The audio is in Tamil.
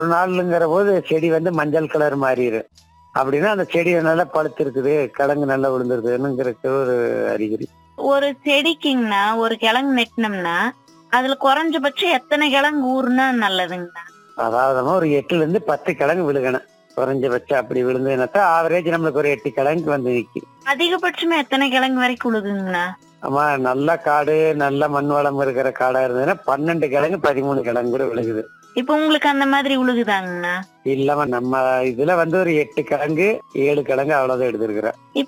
ஒரு நாளுங்கிற போது செடி வந்து மஞ்சள் கலர் மாறிடும் அப்படின்னா அந்த செடி நல்லா பழுத்திருக்குது கிழங்கு நல்லா விழுந்துருக்குதுன்னுங்கிறதுக்கு ஒரு அறிகுறி ஒரு செடிக்குங்கண்ணா ஒரு கிழங்கு நெட்டினோம்னா அதுல குறைஞ்சபட்சம் எத்தனை கிழங்கு ஊறுனா நல்லதுங்கண்ணா அதாவது ஒரு எட்டுல இருந்து பத்து கிழங்கு விழுகணும் குறைஞ்சபட்சம் அப்படி விழுந்ததுனாக்கா ஆவரேஜ் நம்மளுக்கு ஒரு எட்டு கிழங்கு வந்து நிற்கும் அதிகபட்சமா எத்தனை கிழங்கு வரைக்கும் உழுகுங்கண்ணா ஆமா நல்ல காடு நல்ல மண் வளம் இருக்கிற காடா இருந்ததுன்னா பன்னெண்டு கிழங்கு பதிமூணு கிழங்கு கூட விழுகுது இப்ப உங்களுக்கு அந்த மாதிரி உழுகுதாங்கண்ணா இல்லாம நம்ம இதுல வந்து ஒரு எட்டு கிழங்கு ஏழு கிழங்கு அவ்வளவுதான் எடுத்திருக்கிறோம்